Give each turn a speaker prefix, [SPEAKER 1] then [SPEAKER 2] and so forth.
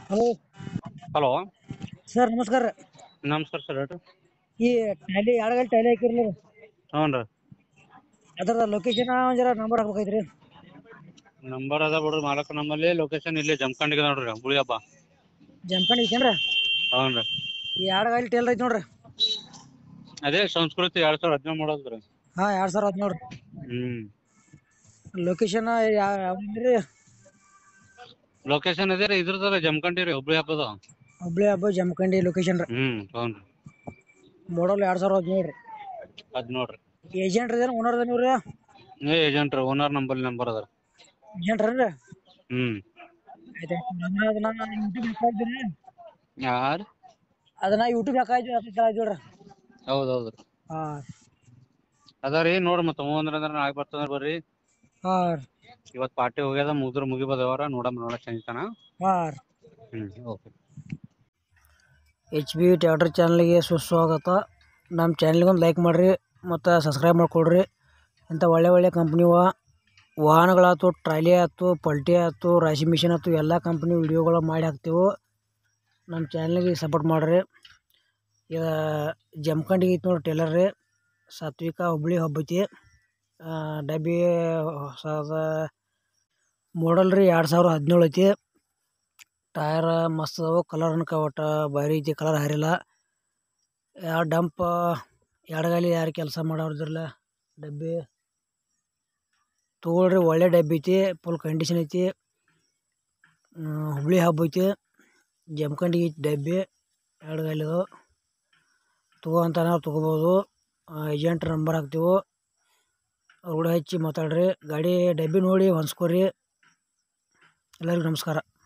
[SPEAKER 1] hello
[SPEAKER 2] hello
[SPEAKER 1] sir ನಮಸ್ಕಾರ ರೀ
[SPEAKER 2] ನಮಸ್ಕಾರ ಸರ್ ಹೇಳ್ರಿ
[SPEAKER 1] ಈ ಟ್ಯಾಲಿ ಎರಡು ಟ್ಯಾಲಿ ಹಾಕಿರ್ಲಿ
[SPEAKER 2] ಹ್ಞೂ ರೀ
[SPEAKER 1] ಅದರ ಲೊಕೇಶನ್ ಜರ ನಂಬರ್ ಹಾಕ್ಬೇಕೈತ್ರಿ
[SPEAKER 2] ನಂಬರ್ ಅದ ಬಿಡ್ರಿ ಮಾಲಕ ನಮ್ಮಲ್ಲಿ ಲೊಕೇಶನ್ ಇಲ್ಲಿ ಜಮಖಂಡಿಗೆ ನೋಡ್ರಿ ಹುಳಿ ಹಬ್ಬ
[SPEAKER 1] ಜಂಪನ್ ಐತೇನ್ರಿ
[SPEAKER 2] ಹ್ಞೂ ರೀ
[SPEAKER 1] ಈ ಎರಡು ಗಾಲಿ ಟೇಲ್ ಐತಿ ನೋಡ್ರಿ
[SPEAKER 2] ಅದೇ ಸಂಸ್ಕೃತಿ ಎರಡ್ ಸಾವಿರದ ಹದಿನೇಳು ಮಾಡೋದು ರೀ
[SPEAKER 1] ಹಾಂ ಎರಡು ಸಾವಿರ ಹತ್ತು ನೋಡ್ರಿ
[SPEAKER 2] ಹ್ಮ್
[SPEAKER 1] ಲೊಕೇಶನ್ ಯಾವ್ದ್ರಿ
[SPEAKER 2] ಲೊಕೇಶನ್ ಅದೇ ರೀ ಇದ್ರದ್ರ ಜಮಖಂಡಿ ರೀ ಹುಬ್ಳಿ ಹಬ್ಬದ
[SPEAKER 1] ಹುಬ್ಳಿ ಹಬ್ಬ ಜಮಖಂಡಿ ಲೊಕೇಶನ್ ರೀ
[SPEAKER 2] ಹ್ಮ್ ಹ್ಞೂ ರೀ
[SPEAKER 1] ಮಾಡಲ್ ಎರಡು ಸಾವಿರ ಹದಿನೇಳು ರೀ
[SPEAKER 2] ಅದ್ ನೋಡ್ರಿ
[SPEAKER 1] ಏಜೆಂಟ್ ರೀ ಓನರ್ ಅದ ನೀವು ರೀ
[SPEAKER 2] ಏ ಏಜೆಂಟ್ ರೀ ಓನರ್ ನಂಬಲ್ಲಿ ನಂಬರ್ ಅದ
[SPEAKER 1] ಏಜೆಂಟ್ ರೀ
[SPEAKER 2] ಹ್ಮ್
[SPEAKER 1] ಆಯ್ತು ಅದನ್ನ ಯೂಟ್ಯೂಬ್ ಹಾಕಿದ್ರಿ
[SPEAKER 2] ಯಾರು
[SPEAKER 1] ಅದನ್ನ ಯೂಟ್ಯೂಬ್ ಹಾಕಾಯ್ತು ಅದಕ್ಕೆ ಕೇಳಾಯ್ತು ನೋಡ್ರಿ
[SPEAKER 2] ಹೌದು ಹೌದು ರೀ
[SPEAKER 1] ಹಾಂ
[SPEAKER 2] ಅದ ರೀ ನೋಡ್ರಿ ಮತ್ತೆ ಮೂವಂದ್ರ ಅಂದ್ರೆ ನಾಳೆ ಬರ್ತಂದ್ರ ಬರ್ರಿ
[SPEAKER 1] ಹಾಂ ರೀ
[SPEAKER 2] ಇವತ್ತು ಪಾರ್ಟಿ ಹೋಗ್ಯದ ಮುಗಿದ್ರ ಮುಗಿಬೋದ ವ್ಯವಹಾರ ನೋಡಮ್ಮ ನೋಡಕ್ ಸಂಜಿತನ
[SPEAKER 1] ಹಾಂ ರೀ
[SPEAKER 2] ಹ್ಮ್ ಓಕೆ
[SPEAKER 1] ಎಚ್ ಬಿ ಟ್ಯಾಕ್ಟರ್ ಚಾನಲ್ಗೆ ಸುಸ್ವಾಗತ ನಮ್ಮ ಚಾನಲ್ಗೆ ಒಂದು ಲೈಕ್ ಮಾಡಿರಿ ಮತ್ತು ಸಬ್ಸ್ಕ್ರೈಬ್ ಮಾಡಿಕೊಡ್ರಿ ಇಂಥ ಒಳ್ಳೆ ಒಳ್ಳೆ ಕಂಪ್ನಿವ ವಾಹನಗಳಾಯ್ತು ಟ್ರಾಲಿ ಆಯ್ತು ಪಲ್ಟಿ ಆಯ್ತು ರಾಶಿ ಮಿಷಿನ್ ಆಯ್ತು ಎಲ್ಲ ಕಂಪ್ನಿ ವಿಡಿಯೋಗಳು ಮಾಡಿ ಹಾಕ್ತೀವಿ ನಮ್ಮ ಚಾನಲ್ಗೆ ಸಪೋರ್ಟ್ ಮಾಡಿರಿ ಇದು ಜಮ್ಖಂಡಿಗೆ ಐತಿ ನೋಡಿ ಟೇಲರ್ ರೀ ಸಾತ್ವಿಕ ಹುಬ್ಳಿ ಹಬ್ಬೈತಿ ಆ, ಡಬ್ಬಿ ಹೊಸದ ಮಾಡಲ್ ರೀ ಎರಡು ಸಾವಿರ ಹದಿನೇಳು ಐತಿ ಟಯರ್ ಮಸ್ತ್ ಅದಾವು ಕಲರ್ ಅನ್ಕ ಒಟ್ಟು ಭಾರಿ ಐತಿ ಕಲರ್ ಹರಿಲ್ಲ ಯಾವ ಡಂಪ್ ಎಡಗಾಲಿ ಯಾರು ಕೆಲಸ ಮಾಡೋರ್ದಿರಲ್ಲ ಡಬ್ಬಿ ತೊಗೊಳ್ರಿ ಒಳ್ಳೆ ಡಬ್ಬಿ ಐತಿ ಫುಲ್ ಕಂಡೀಷನ್ ಐತಿ ಹ್ಮ್, ಹುಬ್ಳಿ ಹಬ್ಬ ಐತಿ ಜಮಖಂಡಿ ಐತಿ ಡಬ್ಬಿ ಎಡಗಾಲಿದು ತಗೋ ಅಂತ ನಾವು ತೊಗೋಬೋದು ಏಜೆಂಟ್ ನಂಬರ್ ಹಾಕ್ತೀವಿ ಅವ್ರು ಕೂಡ ಹಚ್ಚಿ ಮಾತಾಡ್ರಿ ಗಾಡಿ ಡಬ್ಬಿ ನೋಡಿ ಹೊಂದ್ಸ್ಕೊರಿ ಎಲ್ಲರಿಗೂ ನಮಸ್ಕಾರ